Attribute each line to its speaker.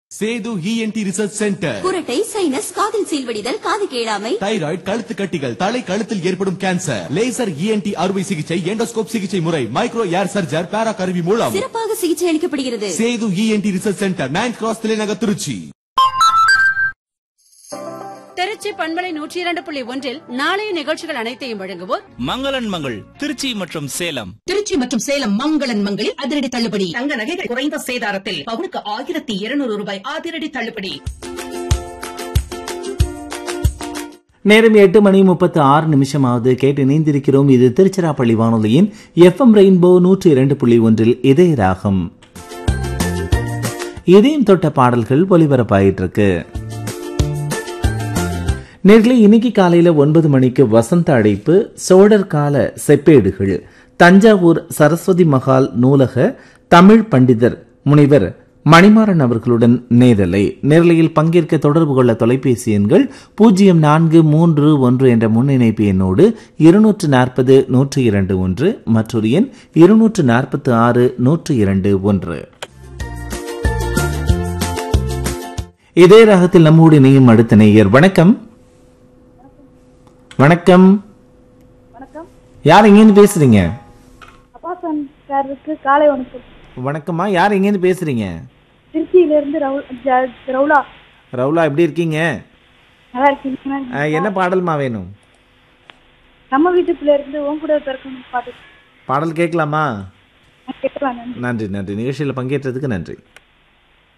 Speaker 1: Setu ENT research centre
Speaker 2: குரட்டை sinus காதில் சீல்வடிதல் காது கேளாமை
Speaker 1: தைராய்டு கழுத்து கட்டிகள் தலை கழுத்தில் ஏற்படும் கேன்சர் லேசர் இஎன்டி அறுவை சிகிச்சை எண்டோஸ்கோப் சிகிச்சை முறை மைக்ரோ ஏர் சர்ஜர் பேரா கருவி மூலம்
Speaker 2: சிறப்பாக சிகிச்சை அளிக்கப்படுகிறது
Speaker 1: Sethu ENT research centre nine cross தலைநகர் திருச்சி
Speaker 3: திருச்சி பண்பலை நூற்றி இரண்டு புள்ளி ஒன்றில் நாளைய நிகழ்ச்சிகள் அனைத்தையும் வழங்குவோர்
Speaker 4: மங்களன் மங்கள் திருச்சி மற்றும் சேலம்
Speaker 5: திருச்சி மற்றும் சேலம் மங்களன் மங்களில் அதிரடி தள்ளுபடி தங்க நகைகள் குறைந்த சேதாரத்தில் பவுனுக்கு ஆயிரத்தி இருநூறு ரூபாய் அதிரடி தள்ளுபடி
Speaker 6: நேரம் எட்டு மணி முப்பத்து ஆறு நிமிஷமாவது கேட்டு இணைந்திருக்கிறோம் இது திருச்சிராப்பள்ளி வானொலியின் எஃப்எம் ரெயின்போ நூற்றி இரண்டு புள்ளி ஒன்றில் இதய ராகம் இதயம் தொட்ட பாடல்கள் ஒலிபரப்பாயிட்டு இருக்கு நேர்களே இன்னைக்கு காலையில ஒன்பது மணிக்கு வசந்த அழைப்பு சோழர் கால செப்பேடுகள் தஞ்சாவூர் சரஸ்வதி மகால் நூலக தமிழ் பண்டிதர் முனிவர் மணிமாறன் அவர்களுடன் நேரலை நேரலையில் பங்கேற்க தொடர்பு கொள்ள தொலைபேசி எண்கள் பூஜ்ஜியம் நான்கு மூன்று ஒன்று என்ற முன்னிணைப்பு எண்ணோடு இருநூற்று நாற்பது நூற்று இரண்டு ஒன்று மற்றொரு எண் இருநூற்று நாற்பத்தி ஆறு நூற்று இரண்டு ஒன்று இதே ராகத்தில் நம்மோடு இணையும் அடுத்த நேயர் வணக்கம் வணக்கம்
Speaker 7: வணக்கம்
Speaker 6: யார் எங்கேருந்து பேசுறீங்க
Speaker 7: அப்பாசன் சாருக்கு காலை வணக்கம்
Speaker 6: வணக்கம்மா யார் எங்கேருந்து பேசுறீங்க
Speaker 7: திருச்சியிலிருந்து ரவு ஜ- ரவுலா
Speaker 6: ரவுலா எப்படி இருக்கீங்க
Speaker 7: நல்லா இருக்கீங்க
Speaker 6: அஹ், என்ன பாடல்மா வேணும்
Speaker 7: நம்ம வீட்டு பிள்ளை இருந்து உன் கூட பிறக்கணும் பாட்டு
Speaker 6: பாடல் கேட்கலாமா
Speaker 7: கேட்கலாம் நன்றி
Speaker 6: நன்றி நன்றி நிகழ்ச்சியில் பங்கேற்றதுக்கு நன்றி